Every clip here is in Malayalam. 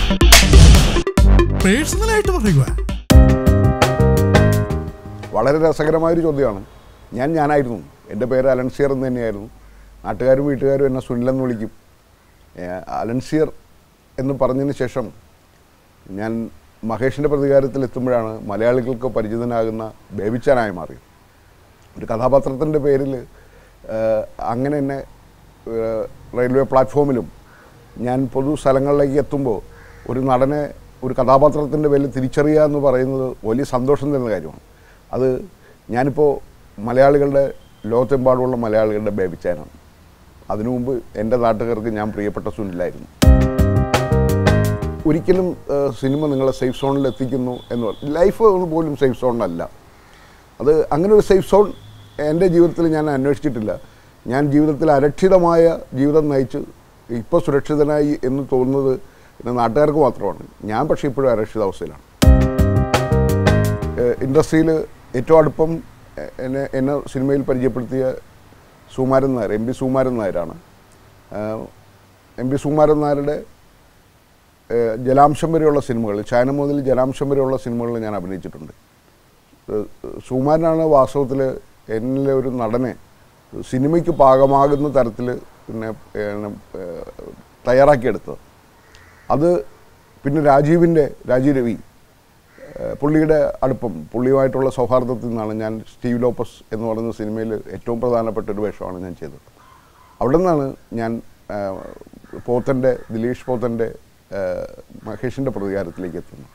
പേഴ്സണലായിട്ട് പറയുക വളരെ രസകരമായൊരു ചോദ്യമാണ് ഞാൻ ഞാനായിരുന്നു എൻ്റെ പേര് അലൻസിയർ എന്ന് തന്നെയായിരുന്നു നാട്ടുകാരും വീട്ടുകാരും എന്നെ സുനിലെന്ന് വിളിക്കും ഏഹ് അലൻസിയർ എന്ന് പറഞ്ഞതിന് ശേഷം ഞാൻ മഹേഷിൻ്റെ പ്രതികാരത്തിൽ എത്തുമ്പോഴാണ് മലയാളികൾക്ക് പരിചിതനാകുന്ന ബേബിച്ചാനായി മാറിയത് ഒരു കഥാപാത്രത്തിൻ്റെ പേരിൽ ഏഹ്, അങ്ങനെ തന്നെ ഏഹ്, റെയിൽവേ പ്ലാറ്റ്ഫോമിലും ഞാൻ പൊതു സ്ഥലങ്ങളിലേക്ക് എത്തുമ്പോൾ ഒരു നടനെ ഒരു കഥാപാത്രത്തിൻ്റെ പേരിൽ തിരിച്ചറിയുക എന്ന് പറയുന്നത് വലിയ സന്തോഷം തരുന്ന കാര്യമാണ് അത് ഞാനിപ്പോൾ മലയാളികളുടെ ലോകത്തെമ്പാടുമുള്ള മലയാളികളുടെ ബേബിച്ചാനാണ് അതിനു മുമ്പ് എൻ്റെ നാട്ടുകാർക്ക് ഞാൻ പ്രിയപ്പെട്ട സുനിലായിരുന്നു ഒരിക്കലും ഏഹ്, സിനിമ നിങ്ങളെ സേഫ് സോണിൽ എത്തിക്കുന്നു എന്ന് പറ- ലൈഫ് പോലും സേഫ് സോണിലല്ല അത് അങ്ങനെ ഒരു സേഫ് സോൺ എൻ്റെ ജീവിതത്തിൽ ഞാൻ അന്വേഷിച്ചിട്ടില്ല ഞാൻ ജീവിതത്തിൽ അരക്ഷിതമായ ജീവിതം നയിച്ച് ഇപ്പോൾ സുരക്ഷിതനായി എന്ന് തോന്നുന്നത് എൻ്റെ നാട്ടുകാർക്ക് മാത്രമാണ് ഞാൻ പക്ഷേ ഇപ്പോഴും അരക്ഷിതാവസ്ഥയിലാണ് ഇൻഡസ്ട്രിയിൽ ഏറ്റവും അടുപ്പം എ- എന്നെ എന്നെ സിനിമയിൽ പരിചയപ്പെടുത്തിയ സുമാരൻ നായർ എം പി സുമാരൻ നായരാണ് എം പി സുമാരൻ നായരുടെ ഏഹ്, ജലാംശം വരെയുള്ള സിനിമകൾ ചൈന മുതൽ ജലാംശം വരെയുള്ള സിനിമകളിൽ ഞാൻ അഭിനയിച്ചിട്ടുണ്ട് ഏഹ്, സുമാരനാണ് വാസ്തവത്തിൽ എന്നിലെ ഒരു നടനെ സിനിമയ്ക്ക് പാകമാകുന്ന തരത്തിൽ പിന്നെ ഏഹ്, ഏഹ്, തയ്യാറാക്കിയെടുത്തത് അത് പിന്നെ രാജീവിൻ്റെ രാജീവ് രവി ഏഹ്, പുള്ളിയുടെ അടുപ്പം പുള്ളിയുമായിട്ടുള്ള സൗഹാർദ്ദത്തിൽ നിന്നാണ് ഞാൻ സ്റ്റീവ് ലോപ്പസ് എന്ന് പറയുന്ന സിനിമയിൽ ഏറ്റവും പ്രധാനപ്പെട്ട ഒരു വേഷമാണ് ഞാൻ ചെയ്തത് അവിടെ നിന്നാണ് ഞാൻ ഏഹ്, പോത്തൻ്റെ ദിലീഷ് പോത്തൻ്റെ ഏഹ്, മഹേഷിൻ്റെ പ്രതികാരത്തിലേക്ക് എത്തുന്നത്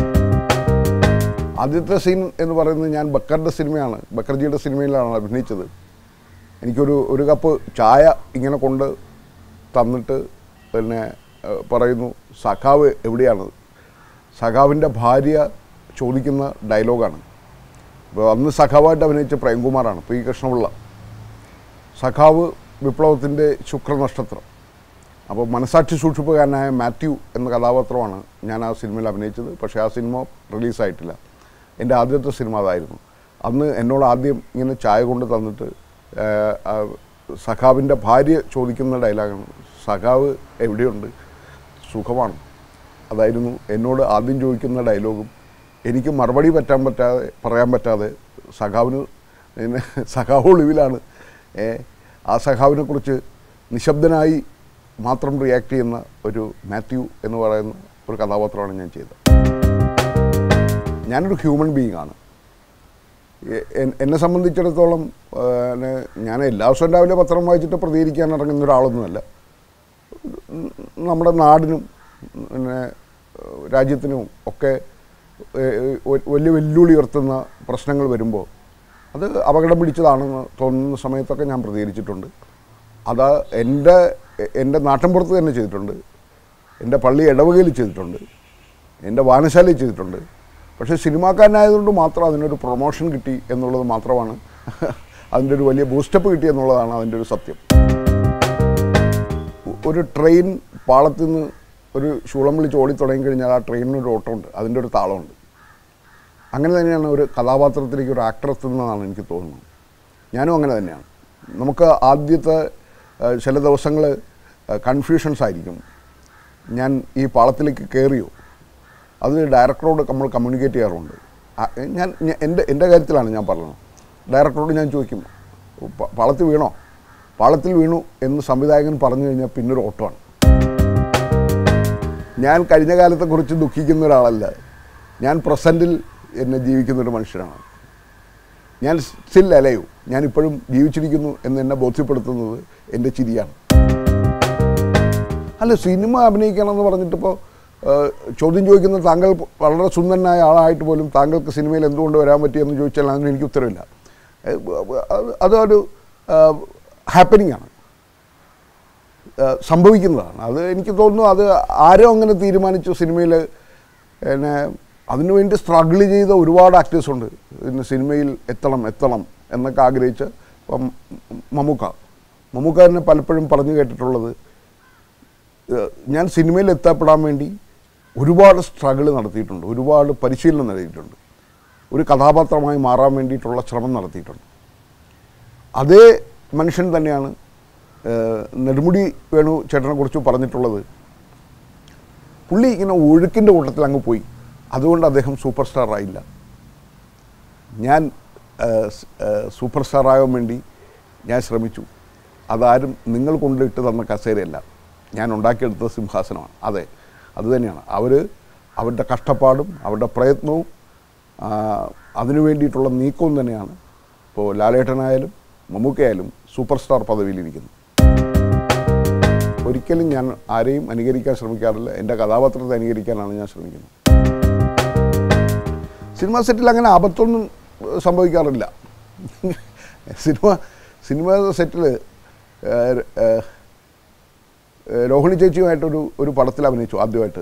ആദ്യത്തെ സീൻ എന്ന് പറയുന്നത് ഞാൻ ബക്കറിൻ്റെ സിനിമയാണ് ബക്കർജിയുടെ സിനിമയിലാണ് അഭിനയിച്ചത് എനിക്കൊരു ഒരു കപ്പ് ചായ ഇങ്ങനെ കൊണ്ട് തന്നിട്ട് പിന്നെ ഏഹ്, പറയുന്നു സഖാവ് എവിടെയാണ് സഖാവിൻ്റെ ഭാര്യ ചോദിക്കുന്ന ഡയലോഗാണ് ഇപ്പോൾ അന്ന് സഖാവായിട്ട് അഭിനയിച്ച പ്രേംകുമാറാണ് പി കൃഷ്ണപിള്ള സഖാവ് വിപ്ലവത്തിൻ്റെ ശുക്രനക്ഷത്രം അപ്പോൾ മനസാക്ഷി സൂക്ഷിപ്പുകാരനായ മാത്യു എന്ന കഥാപാത്രമാണ് ഞാൻ ആ സിനിമയിൽ അഭിനയിച്ചത് പക്ഷേ ആ സിനിമ റിലീസായിട്ടില്ല എൻ്റെ ആദ്യത്തെ സിനിമ അതായിരുന്നു അന്ന് എന്നോട് ആദ്യം ഇങ്ങനെ ചായ കൊണ്ട് തന്നിട്ട് ഏഹ്, ആ സഖാവിൻ്റെ ഭാര്യ ചോദിക്കുന്ന ഡയലോഗാണ് സഖാവ് എവിടെയുണ്ട് സുഖമാണ് അതായിരുന്നു എന്നോട് ആദ്യം ചോദിക്കുന്ന ഡയലോഗും എനിക്ക് മറുപടി പറ്റാൻ പറ്റാതെ പറയാൻ പറ്റാതെ സഖാവിന് പിന്നെ സഖാവ് ഒളിവിലാണ് ഏ, ആ സഖാവിനെ കുറിച്ച് നിശബ്ദനായി മാത്രം റിയാക്ട് ചെയ്യുന്ന ഒരു മാത്യു എന്ന് പറയുന്ന ഒരു കഥാപാത്രമാണ് ഞാൻ ചെയ്തത് ഞാനൊരു ഹ്യൂമൻ ബീയിങ് ആണ് എ- എൻ- എന്നെ സംബന്ധിച്ചിടത്തോളം ആ, നെ- ഞാൻ എല്ലാ ദിവസവും രാവിലെ പത്രം വായിച്ചിട്ട് പ്രതികരിക്കാൻ ഇറങ്ങുന്ന ഒരാളൊന്നുമല്ല നമ്മുടെ നാടിനും പിന്നെ ഏഹ്, രാജ്യത്തിനും ഒക്കെ ഏഹ്, ഒ- വലിയ വെല്ലുവിളി ഉയർത്തുന്ന പ്രശ്നങ്ങൾ വരുമ്പോൾ അത് അപകടം പിടിച്ചതാണെന്ന് തോന്നുന്ന സമയത്തൊക്കെ ഞാൻ പ്രതികരിച്ചിട്ടുണ്ട് അത് എൻ്റെ എൻ്റെ നാട്ടിൻപുറത്ത് തന്നെ ചെയ്തിട്ടുണ്ട് എൻ്റെ പള്ളി ഇടവകയിൽ ചെയ്തിട്ടുണ്ട് എൻ്റെ വായനശാലയിൽ ചെയ്തിട്ടുണ്ട് പക്ഷേ സിനിമാക്കാരനായതുകൊണ്ട് മാത്രം അതിനൊരു പ്രൊമോഷൻ കിട്ടി എന്നുള്ളത് മാത്രമാണ് അതിൻ്റെ ഒരു വലിയ ബൂസ്റ്റപ്പ് കിട്ടി എന്നുള്ളതാണ് അതിൻ്റെ ഒരു സത്യം ഒരു ട്രെയിൻ പാളത്തിൽ നിന്ന് ഒരു ശൂളം വിളിച്ച് ഓടി തുടങ്ങി കഴിഞ്ഞാൽ ആ ട്രെയിനിന് ഒരു ഓട്ടമുണ്ട് അതിൻ്റെ ഒരു താളമുണ്ട് അങ്ങനെ തന്നെയാണ് ഒരു കഥാപാത്രത്തിലേക്ക് ഒരു ആക്ടർ എത്തുന്നതാണ് എനിക്ക് തോന്നുന്നത് ഞാനും അങ്ങനെ തന്നെയാണ് നമുക്ക് ആദ്യത്തെ ആ, ചില ദിവസങ്ങൾ കൺഫ്യൂഷൻസ് ആയിരിക്കും ഞാൻ ഈ പാളത്തിലേക്ക് കയറിയോ അത് ഡയറക്ടറോട് നമ്മൾ കമ്മ്യൂണിക്കേറ്റ് ചെയ്യാറുണ്ട് ആ, ഞാൻ ഞാൻ- എൻ്റെ എൻ്റെ കാര്യത്തിലാണ് ഞാൻ പറഞ്ഞത് ഡയറക്ടറോട് ഞാൻ ചോദിക്കും "പ- പാളത്തിൽ വീണോ പാളത്തിൽ വീണു എന്ന് സംവിധായകൻ പറഞ്ഞു കഴിഞ്ഞാൽ പിന്നൊരു ഓട്ടമാണ് ഞാൻ കഴിഞ്ഞ കാലത്തെക്കുറിച്ച് ദുഃഖിക്കുന്ന ഒരാളല്ല ഞാൻ പ്രസൻറ്റിൽ എന്നെ ജീവിക്കുന്ന ഒരു മനുഷ്യനാണ് ഞാൻ സ്റ്റിൽ അലയോ ഞാൻ ഇപ്പോഴും ജീവിച്ചിരിക്കുന്നു എന്ന് എന്നെ ബോധ്യപ്പെടുത്തുന്നത് എൻ്റെ ചിരിയാണ് അല്ല സിനിമ അഭിനയിക്കണം എന്ന് പറഞ്ഞിട്ടിപ്പോൾ ചോദ്യം ചോദിക്കുന്ന താങ്കൾ വളരെ സുന്ദരനായ ആളായിട്ട് പോലും താങ്കൾക്ക് സിനിമയിൽ എന്തുകൊണ്ട് വരാൻ പറ്റിയെന്ന് ചോദിച്ചാൽ അതിന് എനിക്ക് ഉത്തരവില്ല ഏഹ്, അത് അതൊരു ഹാപ്പനിങ് ആണ് ഏഹ്, സംഭവിക്കുന്നതാണ് അത് എനിക്ക് തോന്നുന്നു അത് ആരോ അങ്ങനെ തീരുമാനിച്ചു സിനിമയിൽ പിന്നെ അതിനുവേണ്ടി സ്ട്രഗിൾ ചെയ്ത ഒരുപാട് ആക്ടേഴ്സ് ഉണ്ട് പിന്നെ സിനിമയിൽ എത്തണം എത്തണം എന്നൊക്കെ ആഗ്രഹിച്ച് ഇപ്പം മമ്മൂക്ക മമ്മൂക്കാരനെ പലപ്പോഴും പറഞ്ഞു കേട്ടിട്ടുള്ളത് ഏഹ്, ഞാൻ സിനിമയിൽ എത്തപ്പെടാൻ വേണ്ടി ഒരുപാട് സ്ട്രഗിൾ നടത്തിയിട്ടുണ്ട് ഒരുപാട് പരിശീലനം നടത്തിയിട്ടുണ്ട് ഒരു കഥാപാത്രമായി മാറാൻ വേണ്ടിയിട്ടുള്ള ശ്രമം നടത്തിയിട്ടുണ്ട് അതേ മനുഷ്യൻ തന്നെയാണ് ഏഹ്, നെടുമുടി വേണു ചേട്ടനെ കുറിച്ച് പറഞ്ഞിട്ടുള്ളത് പുള്ളി ഇങ്ങനെ ഒഴുക്കിൻ്റെ കൂട്ടത്തിൽ അങ്ങ് പോയി അതുകൊണ്ട് അദ്ദേഹം സൂപ്പർ സ്റ്റാർ ആയില്ല ഞാൻ ഏഹ്, സ്- ഏഹ്, സൂപ്പർ സ്റ്റാർ ആകാൻ വേണ്ടി ഞാൻ ശ്രമിച്ചു അതാരും നിങ്ങൾ കൊണ്ടിട്ട് തന്ന കസേരയല്ല ഞാൻ ഉണ്ടാക്കിയെടുത്ത സിംഹാസനമാണ് അതെ അത് തന്നെയാണ് അവർ അവരുടെ കഷ്ടപ്പാടും അവരുടെ പ്രയത്നവും ആ, അതിനു വേണ്ടിയിട്ടുള്ള നീക്കവും തന്നെയാണ് ഇപ്പോൾ ലാലേട്ടനായാലും മമ്മൂക്കയായാലും സൂപ്പർ സ്റ്റാർ പദവിയിലിരിക്കുന്നു ഒരിക്കലും ഞാൻ ആരെയും അനുകരിക്കാൻ ശ്രമിക്കാറില്ല എൻ്റെ കഥാപാത്രത്തെ അനുകരിക്കാനാണ് ഞാൻ ശ്രമിക്കുന്നത് സിനിമ സെറ്റിൽ അങ്ങനെ ആപത്തൊന്നും ഏഹ്, സംഭവിക്കാറില്ല സിനിമ സിനിമ സെറ്റിൽ രോഹിണി ചേച്ചിയുമായിട്ടൊരു ഒരു പടത്തിൽ അഭിനയിച്ചു ആദ്യമായിട്ട്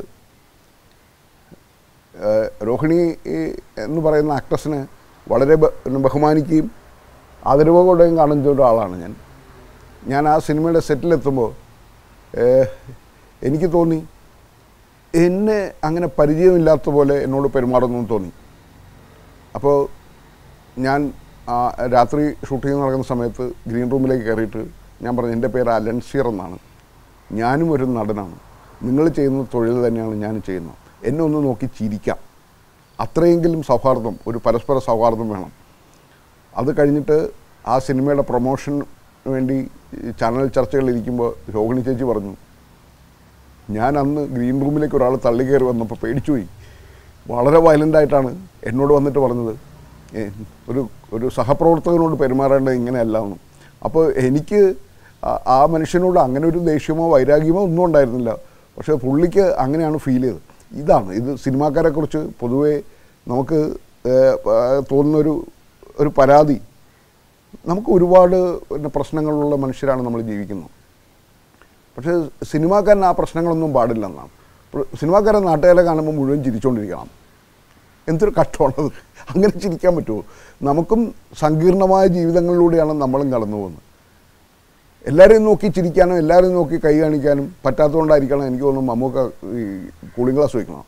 ഏഹ്, രോഹിണി ഈ എന്ന് പറയുന്ന ആക്ട്രസിനെ വളരെ ബ- പിന്നെ ബഹുമാനിക്കുകയും ആദരവോടെയും കാണുന്ന ഒരാളാണ് ഞാൻ ഞാൻ ആ സിനിമയുടെ സെറ്റിലെത്തുമ്പോൾ ഏഹ്, എനിക്ക് തോന്നി എന്നെ അങ്ങനെ പരിചയമില്ലാത്ത പോലെ എന്നോട് പെരുമാറുന്നു എന്ന് തോന്നി അപ്പോൾ ഞാൻ ആ, രാത്രി ഷൂട്ടിംഗ് നടക്കുന്ന സമയത്ത് ഗ്രീൻ റൂമിലേക്ക് കയറിയിട്ട് ഞാൻ പറഞ്ഞു എൻ്റെ പേര് അലൻസിയർ എന്നാണ് ഞാനും ഒരു നടനാണ് നിങ്ങൾ ചെയ്യുന്ന തൊഴിൽ തന്നെയാണ് ഞാൻ ചെയ്യുന്നത് എന്നെ ഒന്ന് നോക്കി ചിരിക്കാം അത്രയെങ്കിലും സൗഹാർദ്ദം ഒരു പരസ്പര സൗഹാർദ്ദം വേണം അത് കഴിഞ്ഞിട്ട് ആ സിനിമയുടെ പ്രൊമോഷന് വേണ്ടി ഈ ചാനൽ ചർച്ചകളിൽ ഇരിക്കുമ്പോൾ രോഹിണി ചേച്ചി പറഞ്ഞു ഞാൻ അന്ന് ഗ്രീൻ റൂമിലേക്ക് ഒരാൾ തള്ളി കയറി വന്നപ്പോൾ പേടിച്ചുപോയി വളരെ വയലൻ്റായിട്ടാണ് എന്നോട് വന്നിട്ട് പറഞ്ഞത് ഏ, ഒരു ഒരു സഹപ്രവർത്തകനോട് പെരുമാറേണ്ടത് ഇങ്ങനെയല്ല എന്ന് അപ്പോൾ എനിക്ക് ആ- ആ മനുഷ്യനോട് അങ്ങനെ ഒരു ദേഷ്യമോ വൈരാഗ്യമോ ഒന്നും ഉണ്ടായിരുന്നില്ല പക്ഷേ പുള്ളിക്ക് അങ്ങനെയാണ് ഫീൽ ചെയ്തത് ഇതാണ് ഇത് സിനിമാക്കാരെക്കുറിച്ച് പൊതുവേ നമുക്ക് ഏ, ആ, തോന്നുന്നൊരു ഒരു പരാതി നമുക്ക് ഒരുപാട് പിന്നെ പ്രശ്നങ്ങളുള്ള മനുഷ്യരാണ് നമ്മൾ ജീവിക്കുന്നത് പക്ഷേ സിനിമാക്കാരൻ ആ പ്രശ്നങ്ങളൊന്നും പാടില്ലെന്നാണ് ഇപ്പോൾ സിനിമാക്കാരൻ നാട്ടുകാരെ കാണുമ്പോൾ മുഴുവൻ ചിരിച്ചുകൊണ്ടിരിക്കണം എന്തൊരു കഷ്ടമാണത് അങ്ങനെ ചിരിക്കാൻ പറ്റുമോ നമുക്കും സങ്കീർണമായ ജീവിതങ്ങളിലൂടെയാണ് നമ്മളും കടന്നു പോകുന്നത് എല്ലാവരെയും നോക്കി ചിരിക്കാനും എല്ലാവരെയും നോക്കി കൈ കാണിക്കാനും പറ്റാത്തതുകൊണ്ടായിരിക്കണം എനിക്ക് തോന്നുന്നു മമ്മൂക്ക ഈ കൂളിംഗ് ഗ്ലാസ് വയ്ക്കണം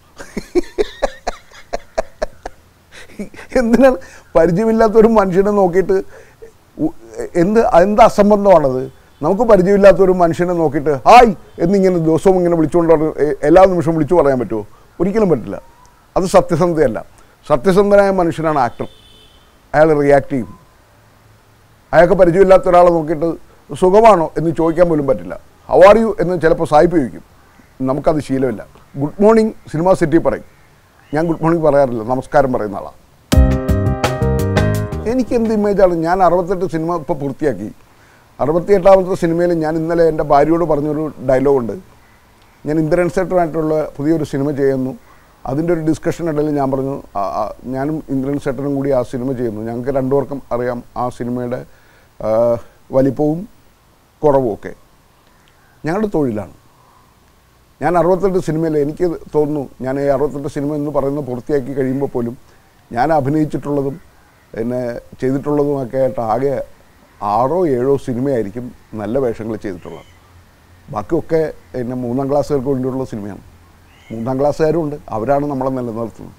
എന്തിനാണ് പരിചയമില്ലാത്ത ഒരു മനുഷ്യനെ നോക്കിയിട്ട് ഉ- എന്ത് എന്ത് അസംബന്ധമാണത് നമുക്ക് പരിചയമില്ലാത്ത ഒരു മനുഷ്യനെ നോക്കിയിട്ട് ഹായ് എന്നിങ്ങനെ ദിവസവും ഇങ്ങനെ വിളിച്ചുകൊണ്ട് നടന്ന് എ- എല്ലാ നിമിഷവും വിളിച്ചു പറയാൻ പറ്റുമോ ഒരിക്കലും പറ്റില്ല അത് സത്യസന്ധതയല്ല സത്യസന്ധനായ മനുഷ്യനാണ് ആക്ടർ അയാൾ റിയാക്ട് ചെയ്യും അയാൾക്ക് പരിചയമില്ലാത്ത ഒരാളെ നോക്കിയിട്ട് സുഖമാണോ എന്ന് ചോദിക്കാൻ പോലും പറ്റില്ല ഹൗ ആർ യു എന്ന് ചിലപ്പോൾ സായിപ്പ് ചോദിക്കും നമുക്കത് ശീലമില്ല ഗുഡ് മോർണിംഗ് സിനിമ സിറ്റി പറയും ഞാൻ ഗുഡ് മോർണിംഗ് പറയാറില്ല നമസ്കാരം പറയുന്ന ആളാണ് എനിക്ക് എന്ത് ഇമേജാണ് ഞാൻ അറുപത്തെട്ട് സിനിമ ഇപ്പോൾ പൂർത്തിയാക്കി അറുപത്തിയെട്ടാമത്തെ സിനിമയിൽ ഞാൻ ഇന്നലെ എൻ്റെ ഭാര്യയോട് പറഞ്ഞൊരു ഡയലോഗുണ്ട് ഞാൻ ഇന്ദ്രൻ സേട്ടനായിട്ടുള്ള പുതിയൊരു സിനിമ ചെയ്യുന്നു അതിൻ്റെ ഒരു ഡിസ്കഷൻ ഇടയിൽ ഞാൻ പറഞ്ഞു ആ- ആ, ഞാനും ഇന്ദ്രൻ സേട്ടനും കൂടി ആ സിനിമ ചെയ്യുന്നു ഞങ്ങൾക്ക് രണ്ടുപേർക്കും അറിയാം ആ സിനിമയുടെ ആ, വലിപ്പവും കുറവും ഒക്കെ ഞങ്ങളുടെ തൊഴിലാണ് ഞാൻ അറുപത്തെട്ട് സിനിമയിൽ എനിക്ക് തോന്നുന്നു ഞാൻ ഈ അറുപത്തെട്ട് സിനിമ എന്ന് പറയുന്നത് പൂർത്തിയാക്കി കഴിയുമ്പോൾ പോലും ഞാൻ അഭിനയിച്ചിട്ടുള്ളതും എന്നെ ചെയ്തിട്ടുള്ളതുമൊക്കെ ആയിട്ട് ആകെ ആറോ ഏഴോ സിനിമയായിരിക്കും നല്ല വേഷങ്ങൾ ചെയ്തിട്ടുള്ളത് ബാക്കിയൊക്കെ എന്നെ മൂന്നാം ക്ലാസ്സുകാർക്ക് വേണ്ടിയുള്ള സിനിമയാണ് മൂന്നാം ക്ലാസ്സുകാരും ഉണ്ട് അവരാണ് നമ്മളെ നിലനിർത്തുന്നത്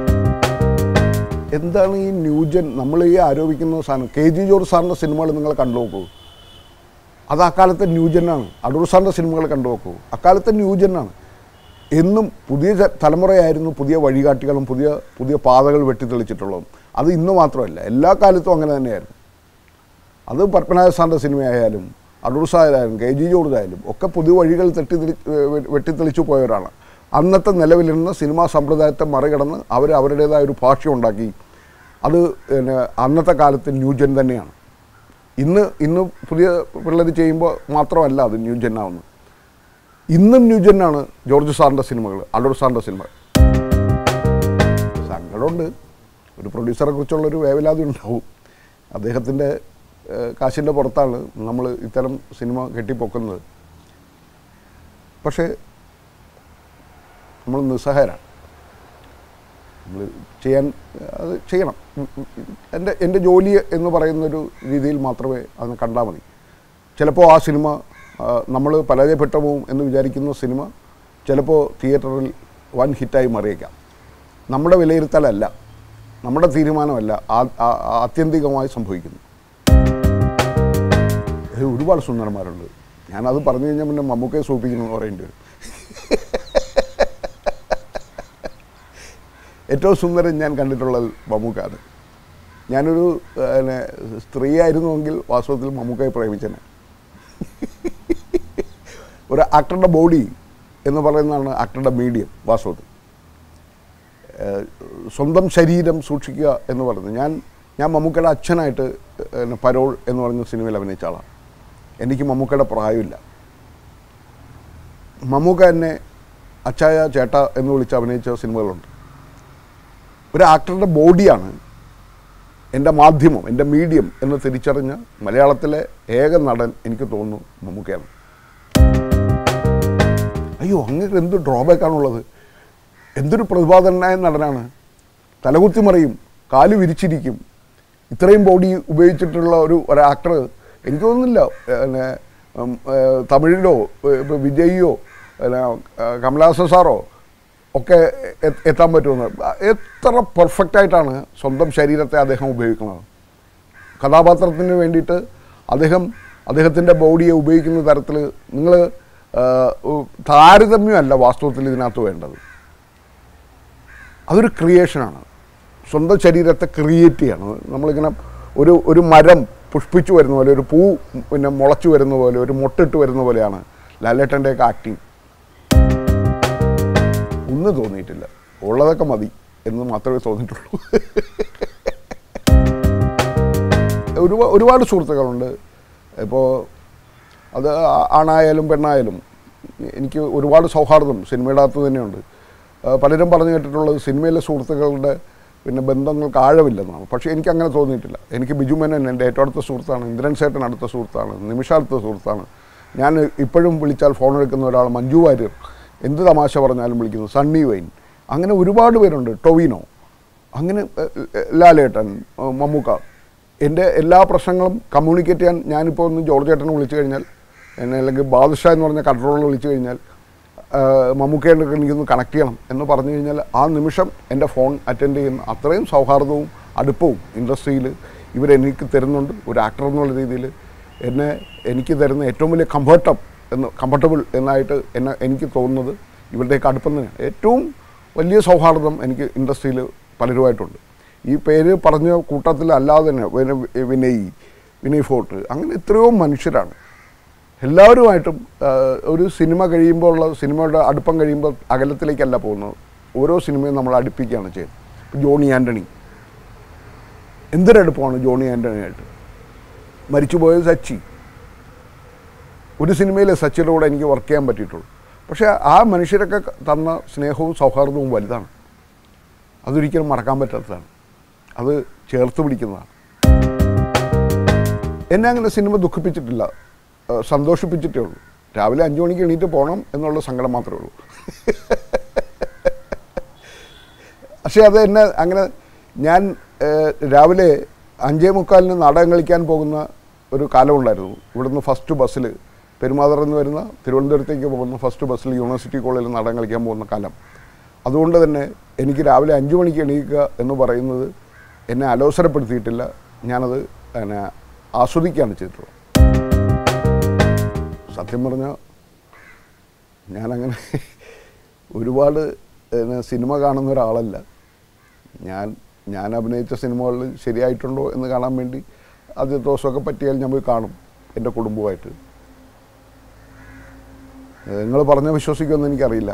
എന്താണ് ഈ ന്യൂജൻ നമ്മൾ ഈ ആരോപിക്കുന്ന സാധനം കെ ജി ജോർജ് സാറിൻ്റെ സിനിമകൾ നിങ്ങൾ കണ്ടു നോക്കൂ അത് അക്കാലത്തെ ന്യൂജനാണ് അടൂർ സാറിൻ്റെ സിനിമകൾ കണ്ടു നോക്കൂ അക്കാലത്തെ ന്യൂജനാണ് എന്നും പുതിയ ജ- തലമുറയായിരുന്നു പുതിയ വഴികാട്ടികളും പുതിയ പുതിയ പാതകൾ വെട്ടിത്തെളിച്ചിട്ടുള്ളതും അത് ഇന്ന് മാത്രമല്ല എല്ലാ കാലത്തും അങ്ങനെ തന്നെയായിരുന്നു അത് പത്മനാഭ സാറിൻ്റെ സിനിമയായാലും അടൂർ സാറായാലും കെ ജി ജോർജ് ആയാലും ഒക്കെ പുതിയ വഴികൾ തെറ്റി വെട്ടിത്തെളിച്ചു പോയവരാണ് അന്നത്തെ നിലവിലിരുന്ന സിനിമാ സമ്പ്രദായത്തെ മറികടന്ന് അവർ അവരുടേതായ ഒരു ഭാഷ ഉണ്ടാക്കി അത് പിന്നെ അന്നത്തെ കാലത്ത് ന്യൂജൻ തന്നെയാണ് ഇന്ന് ഇന്ന് പുതിയ പിള്ളേർ ചെയ്യുമ്പോൾ മാത്രമല്ല അത് ന്യൂജൻ ആവുന്നത് ഇന്നും ന്യൂജനാണ് ജോർജ് സാറിൻ്റെ സിനിമകൾ അടൂർ സാറിൻ്റെ സിനിമകൾ സങ്കടമുണ്ട് ഒരു പ്രൊഡ്യൂസറെ കുറിച്ചുള്ളൊരു വേവലാതി ഉണ്ടാവും അദ്ദേഹത്തിൻ്റെ കാശിൻ്റെ പുറത്താണ് നമ്മൾ ഇത്തരം സിനിമ കെട്ടിപ്പൊക്കുന്നത് പക്ഷേ നമ്മൾ നിസ്സഹായരാണ് നമ്മൾ ചെയ്യാൻ അത് ചെയ്യണം എൻ്റെ എൻ്റെ ജോലി എന്ന് പറയുന്നൊരു രീതിയിൽ മാത്രമേ അതിനെ കണ്ടാൽ മതി ചിലപ്പോൾ ആ സിനിമ നമ്മൾ പരാജയപ്പെട്ടു പോവും എന്ന് വിചാരിക്കുന്ന സിനിമ ചിലപ്പോൾ തിയേറ്ററിൽ വൻ ഹിറ്റായി മാറിയേക്കാം നമ്മുടെ വിലയിരുത്തലല്ല നമ്മുടെ തീരുമാനമല്ല ആ- ആ- ആ- ആത്യന്തികമായി സംഭവിക്കുന്നു ഏ, ഒരുപാട് സുന്ദരന്മാരുണ്ട് ഞാനത് പറഞ്ഞു കഴിഞ്ഞാൽ പിന്നെ മമ്മൂക്കയെ സൂപ്പിക്കുന്നു എന്ന് പറയേണ്ടി വരും ഏറ്റവും സുന്ദരൻ ഞാൻ കണ്ടിട്ടുള്ളത് മമ്മൂക്കാണ് ഞാനൊരു പിന്നെ സ്ത്രീ ആയിരുന്നുവെങ്കിൽ വാസ്തവത്തിൽ മമ്മൂക്കയെ പ്രേമിച്ചനെ ഒരു ആക്ടറുടെ ബോഡി എന്ന് പറയുന്നതാണ് ആക്ടറുടെ മീഡിയം വാസ്തവത്തിൽ ഏഹ് സ്വന്തം ശരീരം സൂക്ഷിക്കുക എന്ന് പറയുന്നത് ഞാൻ ഞാൻ മമ്മൂക്കയുടെ അച്ഛനായിട്ട് പിന്നെ പരോൾ എന്ന് പറഞ്ഞ സിനിമയിൽ അഭിനയിച്ച ആളാണ് എനിക്ക് മമ്മൂക്കയുടെ പ്രായമില്ല മമ്മൂക്ക എന്നെ അച്ചായ ചേട്ട എന്ന് വിളിച്ച് അഭിനയിച്ച സിനിമകളുണ്ട് ഒരു ആക്ടറുടെ ബോഡിയാണ് എൻ്റെ മാധ്യമം എൻ്റെ മീഡിയം എന്ന് തിരിച്ചറിഞ്ഞ മലയാളത്തിലെ ഏക നടൻ എനിക്ക് തോന്നുന്നു മമ്മൂക്കയാണ് അയ്യോ അങ്ങനെ എന്ത് ഡ്രോബാക്കാണുള്ളത് എന്തൊരു പ്രതിഭാതനായ നടനാണ് തലകുത്തി മറിയും കാല് വിരിച്ചിരിക്കും ഇത്രയും ബോഡി ഉപയോഗിച്ചിട്ടുള്ള ഒരു ഒരു ആക്ടർ എനിക്ക് തോന്നുന്നില്ല പിന്നെ ഉം, ഏഹ്, തമിഴിലോ ഏഹ്, ഇപ്പൊ വിജയിയോ പിന്നെ ഏഹ്, കമലഹാസൻ സാറോ ഒക്കെ എ- എത്താൻ പറ്റുമെന്ന് എത്ര പെർഫെക്റ്റ് ആയിട്ടാണ് സ്വന്തം ശരീരത്തെ അദ്ദേഹം ഉപയോഗിക്കുന്നത് കഥാപാത്രത്തിന് വേണ്ടിയിട്ട് അദ്ദേഹം അദ്ദേഹത്തിൻ്റെ ബോഡിയെ ഉപയോഗിക്കുന്ന തരത്തിൽ നിങ്ങൾ താരതമ്യമല്ല വാസ്തവത്തിൽ ഇതിനകത്ത് വേണ്ടത് അതൊരു ക്രിയേഷനാണ് സ്വന്തം ശരീരത്തെ ക്രിയേറ്റ് ചെയ്യണം നമ്മളിങ്ങനെ ഒരു ഒരു മരം പുഷ്പിച്ചു വരുന്ന പോലെ ഒരു പൂ പിന്നെ മുളച്ചു വരുന്ന പോലെ ഒരു മൊട്ടിട്ട് വരുന്ന പോലെയാണ് ലാലേട്ടൻ്റെയൊക്കെ ആക്ടിങ് ഒന്നും തോന്നിയിട്ടില്ല ഉള്ളതൊക്കെ മതി എന്ന് മാത്രമേ തോന്നിയിട്ടുള്ളൂ ഒരുപാട് ഒരുപാട് സുഹൃത്തുക്കളുണ്ട് ഇപ്പോൾ അത് ആ- ആണായാലും പെണ്ണായാലും എനിക്ക് ഒരുപാട് സൗഹാർദ്ദം സിനിമയുടെ അകത്ത് തന്നെയുണ്ട് ആ, പലരും പറഞ്ഞു കേട്ടിട്ടുള്ളത് സിനിമയിലെ സുഹൃത്തുക്കളുടെ പിന്നെ ബന്ധങ്ങൾക്ക് ആഴമില്ലെന്നാണ് പക്ഷേ എനിക്ക് അങ്ങനെ തോന്നിയിട്ടില്ല എനിക്ക് ബിജു മേനൻ എൻ്റെ ഏറ്റവും അടുത്ത സുഹൃത്താണ് ഇന്ദ്രൻ സേട്ടൻ അടുത്ത സുഹൃത്താണ് നിമിഷ അടുത്ത സുഹൃത്താണ് ഞാൻ ഇപ്പോഴും വിളിച്ചാൽ ഫോൺ എടുക്കുന്ന ഒരാൾ മഞ്ജു വാര്യർ എന്ത് തമാശ പറഞ്ഞാലും വിളിക്കുന്നു സണ്ണി വൈൻ അങ്ങനെ ഒരുപാട് പേരുണ്ട് ടൊവിനോ അങ്ങനെ എ, എ, ലാലേട്ടൻ എ, മമ്മൂക്ക എൻ്റെ എല്ലാ പ്രശ്നങ്ങളും കമ്മ്യൂണിക്കേറ്റ് ചെയ്യാൻ ഞാനിപ്പോൾ ഒന്ന് ജോർജ് ഏട്ടനെ വിളിച്ചു കഴിഞ്ഞാൽ എന്നെ അല്ലെങ്കിൽ ബാദുഷാ എന്ന് പറഞ്ഞ കൺട്രോളർ വിളിച്ചു കഴിഞ്ഞാൽ മമ്മൂക്കേൻ്റെ എനിക്കൊന്ന് കണക്ട് ചെയ്യണം എന്ന് പറഞ്ഞു കഴിഞ്ഞാൽ ആ നിമിഷം എൻ്റെ ഫോൺ അറ്റൻഡ് ചെയ്യുന്ന അത്രയും സൗഹാർദ്ദവും അടുപ്പവും ഇൻഡസ്ട്രിയിൽ ഇവരെനിക്ക് തരുന്നുണ്ട് ഒരു ആക്ടർ എന്നുള്ള രീതിയിൽ എന്നെ എനിക്ക് തരുന്ന ഏറ്റവും വലിയ കംഫർട്ടം എന്ന് കംഫർട്ടബിൾ എന്നായിട്ട് എന്നെ എനിക്ക് തോന്നുന്നത് ഇവരുടെയൊക്കെ അടുപ്പം തന്നെയാണ് ഏറ്റവും വലിയ സൗഹാർദ്ദം എനിക്ക് ഇൻഡസ്ട്രിയിൽ പലരുമായിട്ടുണ്ട് ഈ പേര് പറഞ്ഞ കൂട്ടത്തിൽ അല്ലാതെ തന്നെ വിന- വിനയ് വിനയ് ഫോർട്ട് അങ്ങനെ എത്രയോ മനുഷ്യരാണ് എല്ലാവരുമായിട്ടും ആ, ഒരു സിനിമ കഴിയുമ്പോൾ ഉള്ള സിനിമയുടെ അടുപ്പം കഴിയുമ്പോൾ അകലത്തിലേക്കല്ല പോകുന്നത് ഓരോ സിനിമയും നമ്മൾ അടുപ്പിക്കുകയാണ് ചെയ്യുന്നത് ഇപ്പം ജോണി ആൻ്റണി എന്തൊരടുപ്പമാണ് ജോണി ആൻ്റണിയായിട്ട് മരിച്ചുപോയത് സച്ചി ഒരു സിനിമയിലെ സച്ചിയുടെ കൂടെ എനിക്ക് വർക്ക് ചെയ്യാൻ പറ്റിയിട്ടുള്ളൂ പക്ഷേ ആ മനുഷ്യരൊക്കെ തന്ന സ്നേഹവും സൗഹാർദ്ദവും വലുതാണ് അതൊരിക്കലും മറക്കാൻ പറ്റാത്തതാണ് അത് ചേർത്ത് പിടിക്കുന്നതാണ് എന്നെ അങ്ങനെ സിനിമ ദുഃഖിപ്പിച്ചിട്ടില്ല ഏഹ് സന്തോഷിപ്പിച്ചിട്ടേ ഉള്ളൂ രാവിലെ അഞ്ചു മണിക്ക് എണീറ്റ് പോകണം എന്നുള്ള സങ്കടം മാത്രമേ ഉള്ളൂ പക്ഷേ അത് എന്നെ അങ്ങനെ ഞാൻ ഏഹ്, രാവിലെ അഞ്ചേ മുക്കാലിന് നാടകം കളിക്കാൻ പോകുന്ന ഒരു കാലമുണ്ടായിരുന്നു ഇവിടുന്ന് ഫസ്റ്റ് ബസ്സിൽ പെരുമാതറ എന്ന് വരുന്ന തിരുവനന്തപുരത്തേക്ക് പോകുന്ന ഫസ്റ്റ് ബസ്സിൽ യൂണിവേഴ്സിറ്റി കോളേജിൽ നാടകം കളിക്കാൻ പോകുന്ന കാലം അതുകൊണ്ട് തന്നെ എനിക്ക് രാവിലെ അഞ്ചു മണിക്ക് എണീക്കുക എന്ന് പറയുന്നത് എന്നെ അലോസരപ്പെടുത്തിയിട്ടില്ല ഞാനത് പിന്നെ ആസ്വദിക്കുകയാണ് ചെയ്തിട്ടുള്ളത് സത്യം പറഞ്ഞാൽ ഞാനങ്ങനെ ഒരുപാട് പിന്നെ സിനിമ കാണുന്ന ഒരാളല്ല ഞാൻ ഞാൻ അഭിനയിച്ച സിനിമകളിൽ ശരിയായിട്ടുണ്ടോ എന്ന് കാണാൻ വേണ്ടി ആദ്യത്തെ ദിവസമൊക്കെ പറ്റിയാൽ ഞാൻ പോയി കാണും എൻ്റെ കുടുംബമായിട്ട് നിങ്ങൾ പറഞ്ഞ വിശ്വസിക്കുമെന്ന് എനിക്കറിയില്ല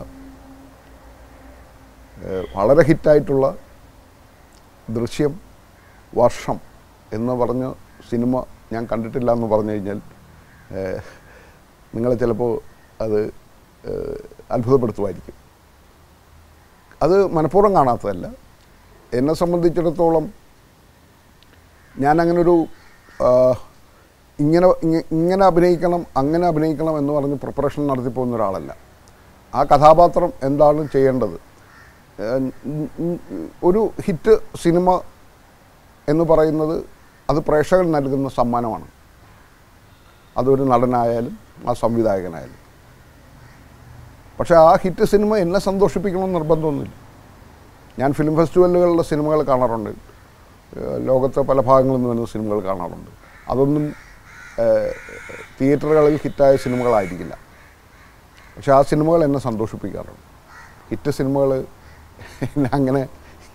ഏഹ് വളരെ ഹിറ്റായിട്ടുള്ള ദൃശ്യം വർഷം എന്ന് പറഞ്ഞ സിനിമ ഞാൻ കണ്ടിട്ടില്ല എന്ന് പറഞ്ഞു കഴിഞ്ഞാൽ ഏഹ് നിങ്ങളെ ചിലപ്പോൾ അത് ഏഹ് അത്ഭുതപ്പെടുത്തുമായിരിക്കും അത് മനഃപൂർവ്വം കാണാത്തതല്ല എന്നെ സംബന്ധിച്ചിടത്തോളം ഞാൻ അങ്ങനൊരു ആ, ഇങ്ങനെ ഇങ്ങ- ഇങ്ങനെ അഭിനയിക്കണം അങ്ങനെ അഭിനയിക്കണം എന്ന് പറഞ്ഞ് പ്രിപ്പറേഷൻ നടത്തി പോകുന്ന ഒരാളല്ല ആ കഥാപാത്രം എന്താണ് ചെയ്യേണ്ടത് ഏഹ് ഉം ഉം ഒരു ഹിറ്റ് സിനിമ എന്ന് പറയുന്നത് അത് പ്രേക്ഷകർ നൽകുന്ന സമ്മാനമാണ് അതൊരു നടനായാലും ആ സംവിധായകനായാലും പക്ഷേ ആ ഹിറ്റ് സിനിമ എന്നെ സന്തോഷിപ്പിക്കണമെന്ന് നിർബന്ധമൊന്നുമില്ല ഞാൻ ഫിലിം ഫെസ്റ്റിവലുകളിലെ സിനിമകൾ കാണാറുണ്ട് ഏഹ് ലോകത്തെ പല ഭാഗങ്ങളിൽ നിന്ന് വരുന്ന സിനിമകൾ കാണാറുണ്ട് അതൊന്നും ഏഹ് തിയേറ്ററുകളിൽ ഹിറ്റായ സിനിമകളായിരിക്കില്ല പക്ഷെ ആ സിനിമകൾ എന്നെ സന്തോഷിപ്പിക്കാറുണ്ട് ഹിറ്റ് സിനിമകൾ എന്നെ അങ്ങനെ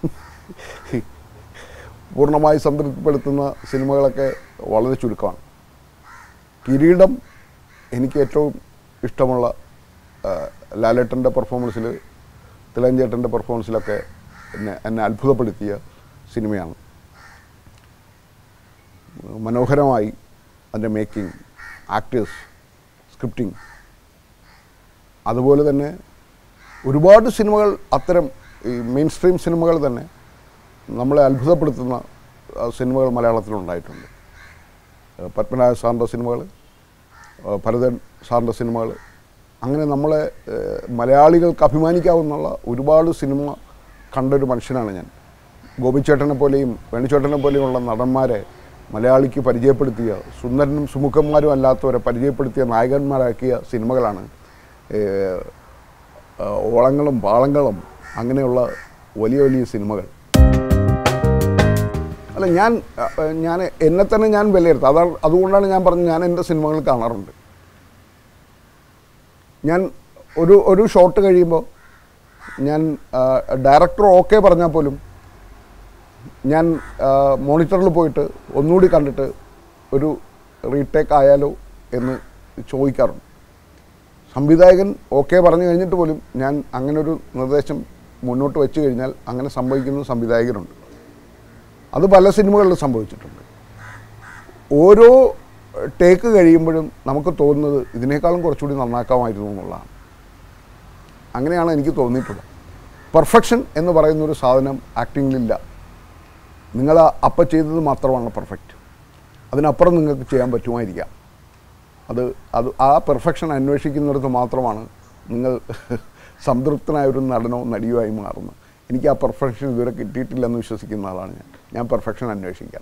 പൂർണ്ണമായി സംതൃപ്തിപ്പെടുത്തുന്ന സിനിമകളൊക്കെ വളരെ ചുരുക്കമാണ് കിരീടം എനിക്ക് ഏറ്റവും ഇഷ്ടമുള്ള ആ, ലാലേട്ടൻ്റെ പെർഫോമൻസിൽ തിലഞ്ചേട്ടൻ്റെ പെർഫോമൻസിലൊക്കെ എന്നെ എന്നെ അത്ഭുതപ്പെടുത്തിയ സിനിമയാണ് മനോഹരമായി അതിൻ്റെ മേക്കിംഗ് ആക്ടേഴ്സ് സ്ക്രിപ്റ്റിംഗ് അതുപോലെ തന്നെ ഒരുപാട് സിനിമകൾ അത്തരം ഈ മെയിൻ സ്ട്രീം സിനിമകൾ തന്നെ നമ്മളെ അത്ഭുതപ്പെടുത്തുന്ന ആ, സിനിമകൾ മലയാളത്തിലുണ്ടായിട്ടുണ്ട് ആ, പത്മനാഭ സാറിൻ്റെ സിനിമകൾ ആ, ഭരതൻ സാറിൻ്റെ സിനിമകൾ അങ്ങനെ നമ്മളെ ഏ, മലയാളികൾക്ക് അഭിമാനിക്കാവുന്നുള്ള ഒരുപാട് സിനിമ കണ്ടൊരു മനുഷ്യനാണ് ഞാൻ ഗോപിച്ചേട്ടനെ പോലെയും വേണുചേട്ടനെ പോലെയുമുള്ള നടന്മാരെ മലയാളിക്ക് പരിചയപ്പെടുത്തിയ സുന്ദരനും സുമുഖന്മാരും അല്ലാത്തവരെ പരിചയപ്പെടുത്തിയ നായകന്മാരാക്കിയ സിനിമകളാണ് ഏ, ആ, ഓളങ്ങളും പാളങ്ങളും അങ്ങനെയുള്ള വലിയ വലിയ സിനിമകൾ അല്ല ഞാൻ ആ, ഞാൻ എന്നെ തന്നെ ഞാൻ വിലയിരുത്തും അതാണ് അതുകൊണ്ടാണ് ഞാൻ പറഞ്ഞത് ഞാൻ എൻ്റെ സിനിമകൾ കാണാറുണ്ട് ഞാൻ ഒരു ഒരു ഷോട്ട് കഴിയുമ്പോൾ ഞാൻ ഡയറക്ടർ ഓക്കെ പറഞ്ഞാൽ പോലും ഞാൻ മോണിറ്ററിൽ പോയിട്ട് ഒന്നുകൂടി കണ്ടിട്ട് ഒരു റീടേക്ക് ആയാലോ എന്ന് ചോദിക്കാറുണ്ട് സംവിധായകൻ ഓക്കെ പറഞ്ഞു കഴിഞ്ഞിട്ട് പോലും ഞാൻ അങ്ങനെ ഒരു നിർദ്ദേശം മുന്നോട്ട് വെച്ച് കഴിഞ്ഞാൽ അങ്ങനെ സംഭവിക്കുന്ന സംവിധായകരുണ്ട് അത് പല സിനിമകളിലും സംഭവിച്ചിട്ടുണ്ട് ഓരോ ടേക്ക് കഴിയുമ്പോഴും നമുക്ക് തോന്നുന്നത് ഇതിനേക്കാളും കുറച്ചുകൂടി നന്നാക്കാമായിരുന്നു എന്നുള്ളതാണ് അങ്ങനെയാണ് എനിക്ക് തോന്നിയിട്ടുള്ളത് പെർഫെക്ഷൻ എന്ന് പറയുന്ന ഒരു സാധനം ആക്ടിങ്ങിലില്ല നിങ്ങൾ അപ്പം ചെയ്തത് മാത്രമാണ് പെർഫെക്റ്റ് അതിനപ്പുറം നിങ്ങൾക്ക് ചെയ്യാൻ പറ്റുമായിരിക്കാം അത് അത് ആ പെർഫെക്ഷൻ അന്വേഷിക്കുന്നിടത്ത് മാത്രമാണ് നിങ്ങൾ സംതൃപ്തനായ ഒരു നടനോ നടിയോ ആയി മാറുന്നത് എനിക്ക് ആ പെർഫെക്ഷൻ ഇതുവരെ കിട്ടിയിട്ടില്ലെന്ന് വിശ്വസിക്കുന്ന ആളാണ് ഞാൻ ഞാൻ പെർഫെക്ഷൻ അന്വേഷിക്കണം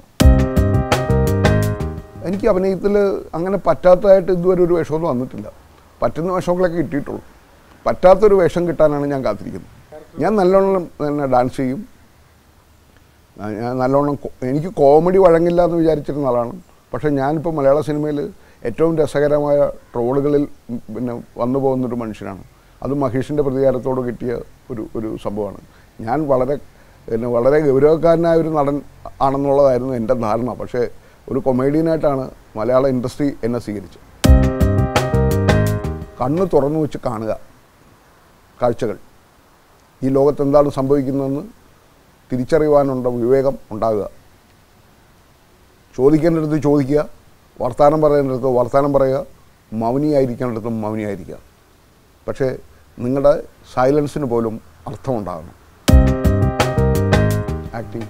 എനിക്ക് അഭിനയത്തിൽ അങ്ങനെ പറ്റാത്തതായിട്ട് ഇതുവരെ ഒരു വേഷമൊന്നും വന്നിട്ടില്ല പറ്റുന്ന വേഷങ്ങളൊക്കെ കിട്ടിയിട്ടുള്ളൂ പറ്റാത്തൊരു വേഷം കിട്ടാനാണ് ഞാൻ കാത്തിരിക്കുന്നത് ഞാൻ നല്ലോണം തന്നെ ഡാൻസ് ചെയ്യും ആ, ഞാൻ നല്ലോണം കൊ- എനിക്ക് കോമഡി വഴങ്ങില്ല എന്ന് വിചാരിച്ചിരുന്ന ആളാണ് പക്ഷേ ഞാനിപ്പോൾ മലയാള സിനിമയിൽ ഏറ്റവും രസകരമായ ട്രോളുകളിൽ ഉം, പിന്നെ വന്നു പോകുന്നൊരു മനുഷ്യനാണ് അത് മഹേഷിൻ്റെ പ്രതികാരത്തോട് കിട്ടിയ ഒരു ഒരു സംഭവമാണ് ഞാൻ വളരെ പിന്നെ വളരെ ഗൗരവക്കാരനായ ഒരു നടൻ ആണെന്നുള്ളതായിരുന്നു എൻ്റെ ധാരണ പക്ഷേ ഒരു കൊമേഡിയനായിട്ടാണ് മലയാള ഇൻഡസ്ട്രി എന്നെ സ്വീകരിച്ചത് കണ്ണ് തുറന്നു വെച്ച് കാണുക കാഴ്ചകൾ ഈ ലോകത്ത് എന്താണ് സംഭവിക്കുന്നതെന്ന് തിരിച്ചറിയുവാനുള്ള വിവേകം ഉണ്ടാകുക ചോദിക്കേണ്ടടുത്ത് ചോദിക്കുക വർത്തമാനം പറയേണ്ടടുത്ത് വർത്തമാനം പറയുക മൗനിയായിരിക്കേണ്ടടുത്തും മൗനിയായിരിക്കുക പക്ഷേ നിങ്ങളുടെ സൈലൻസിന് പോലും അർത്ഥമുണ്ടാകണം ആക്ടിങ്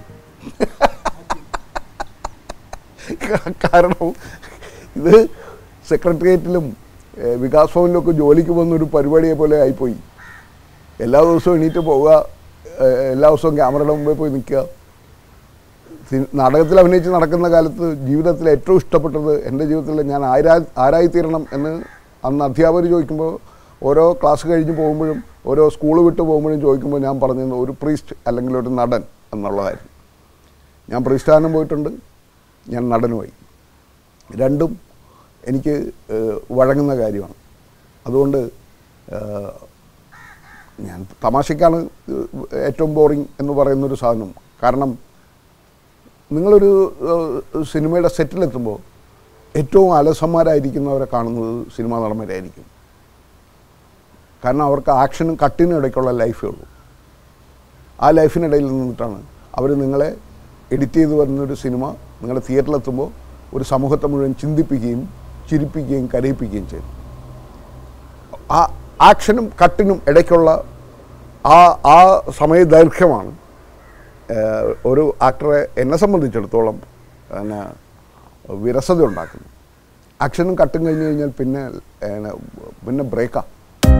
കാരണം ഇത് സെക്രട്ടേറിയറ്റിലും ഏഹ്, വികാസ് ഭവനിലൊക്കെ ജോലിക്ക് പോകുന്ന ഒരു പരിപാടിയെ പോലെ ആയിപ്പോയി എല്ലാ ദിവസവും എണീറ്റ് പോവുക ഏഹ്, എല്ലാ ദിവസവും ക്യാമറയുടെ മുമ്പിൽ പോയി നിൽക്കുക സി- നാടകത്തിൽ അഭിനയിച്ച് നടക്കുന്ന കാലത്ത് ജീവിതത്തിൽ ഏറ്റവും ഇഷ്ടപ്പെട്ടത് എൻ്റെ ജീവിതത്തിൽ ഞാൻ ആരാ ആരായിത്തീരണം എന്ന് അന്ന് അധ്യാപകർ ചോദിക്കുമ്പോൾ ഓരോ ക്ലാസ് കഴിഞ്ഞ് പോകുമ്പോഴും ഓരോ സ്കൂൾ വിട്ട് പോകുമ്പോഴും ചോദിക്കുമ്പോൾ ഞാൻ പറഞ്ഞത് ഒരു പ്രീസ്റ്റ് അല്ലെങ്കിൽ ഒരു നടൻ എന്നുള്ളതായിരുന്നു ഞാൻ പ്രീസ്റ്റാനം പോയിട്ടുണ്ട് ഞാൻ നടനുമായി രണ്ടും എനിക്ക് ഏഹ്, വഴങ്ങുന്ന കാര്യമാണ് അതുകൊണ്ട് ഏഹ്, ഞാൻ തമാശയ്ക്കാണ് ഏറ്റവും ബോറിങ് എന്ന് പറയുന്നൊരു സാധനം കാരണം നിങ്ങളൊരു ഏഹ്, സിനിമയുടെ സെറ്റിലെത്തുമ്പോൾ ഏറ്റവും അലസന്മാരായിരിക്കുന്നവരെ കാണുന്നത് സിനിമാ നടന്മാരായിരിക്കും കാരണം അവർക്ക് ആക്ഷനും കട്ടിനും ഇടയ്ക്കുള്ള ലൈഫേ ഉള്ളൂ ആ ലൈഫിനിടയിൽ നിന്നിട്ടാണ് അവർ നിങ്ങളെ എഡിറ്റ് ചെയ്ത് വരുന്നൊരു സിനിമ നിങ്ങളുടെ തിയേറ്ററിലെത്തുമ്പോൾ ഒരു സമൂഹത്തെ മുഴുവൻ ചിന്തിപ്പിക്കുകയും ചിരിപ്പിക്കുകയും കരയിപ്പിക്കുകയും ചെയ്യും ആ ആക്ഷനും കട്ടിനും ഇടയ്ക്കുള്ള ആ ആ സമയ ദൈർഘ്യമാണ് ഏഹ്, ഒരു ആക്ടറെ എന്നെ സംബന്ധിച്ചിടത്തോളം പിന്നെ വിരസത ഉണ്ടാക്കുന്നു ആക്ഷനും കട്ടും കഴിഞ്ഞ് കഴിഞ്ഞാൽ പിന്നെ ഏഹ്, പിന്നെ ബ്രേക്കാണ്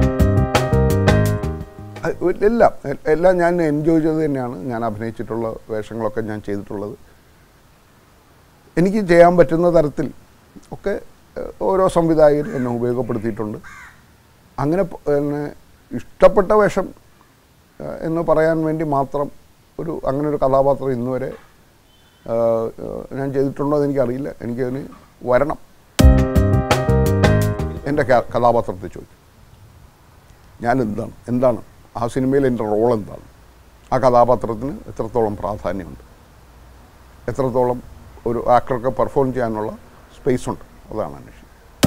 എല്ലാം എ- എല്ലാം ഞാൻ എൻജോയ് ചെയ്ത് തന്നെയാണ് ഞാൻ അഭിനയിച്ചിട്ടുള്ള വേഷങ്ങളൊക്കെ ഞാൻ ചെയ്തിട്ടുള്ളത് എനിക്ക് ചെയ്യാൻ പറ്റുന്ന തരത്തിൽ ഒക്കെ ഏഹ്, ഓരോ സംവിധായകർ എന്നെ ഉപയോഗപ്പെടുത്തിയിട്ടുണ്ട് അങ്ങനെ പ- എന്നെ ഇഷ്ടപ്പെട്ട വേഷം ഏഹ്, എന്ന് പറയാൻ വേണ്ടി മാത്രം ഒരു അങ്ങനെ ഒരു കഥാപാത്രം ഇന്നുവരെ ഏഹ്, ഏഹ്, ഞാൻ ചെയ്തിട്ടുണ്ടോ എന്ന് എനിക്കറിയില്ല എനിക്കതിന് വരണം എൻ്റെ ക- കഥാപാത്രത്തെ ചോദിക്കും ഞാൻ എന്താണ് എന്താണ് ആ സിനിമയിൽ എൻ്റെ റോൾ എന്താണ് ആ കഥാപാത്രത്തിന് എത്രത്തോളം പ്രാധാന്യമുണ്ട് എത്രത്തോളം ഒരു ആക്ടർക്ക് പെർഫോം ചെയ്യാനുള്ള സ്പേസ് ഉണ്ട് അതാണ് അന്വേഷണം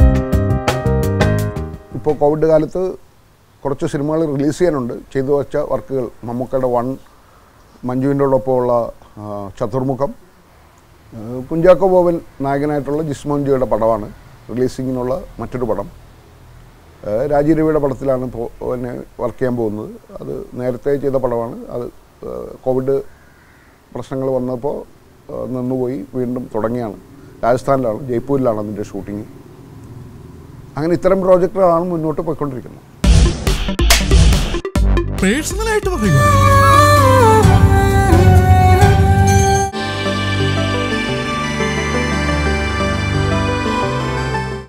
ഇപ്പോൾ കോവിഡ് കാലത്ത് കുറച്ച് സിനിമകൾ റിലീസ് ചെയ്യാനുണ്ട് ചെയ്തു വച്ച വർക്കുകൾ മമ്മൂക്കയുടെ വൺ മഞ്ജുവിൻ്റെ ഒപ്പമുള്ള ആ, ചതുർമുഖം ആ, കുഞ്ചാക്കോ ബോബൻ നായകനായിട്ടുള്ള ജിസ്മോൻജിയുടെ പടമാണ് റിലീസിങ്ങിനുള്ള മറ്റൊരു പടം ആ, രാജീവ് രവിയുടെ പടത്തിലാണ് ഇപ്പോൾ പിന്നെ വർക്ക് ചെയ്യാൻ പോകുന്നത് അത് നേരത്തെ ചെയ്ത പടമാണ് അത് ആ, കോവിഡ് പ്രശ്നങ്ങൾ വന്നപ്പോൾ ആ, നിന്നുപോയി വീണ്ടും തുടങ്ങിയാണ് രാജസ്ഥാനിലാണ് ജയ്പൂരിലാണ് അതിൻ്റെ ഷൂട്ടിങ് അങ്ങനെ ഇത്തരം പ്രോജക്റ്റുകളാണ് മുന്നോട്ട് പോയിക്കൊണ്ടിരിക്കുന്നത് പേഴ്സണലായിട്ട് പറയുക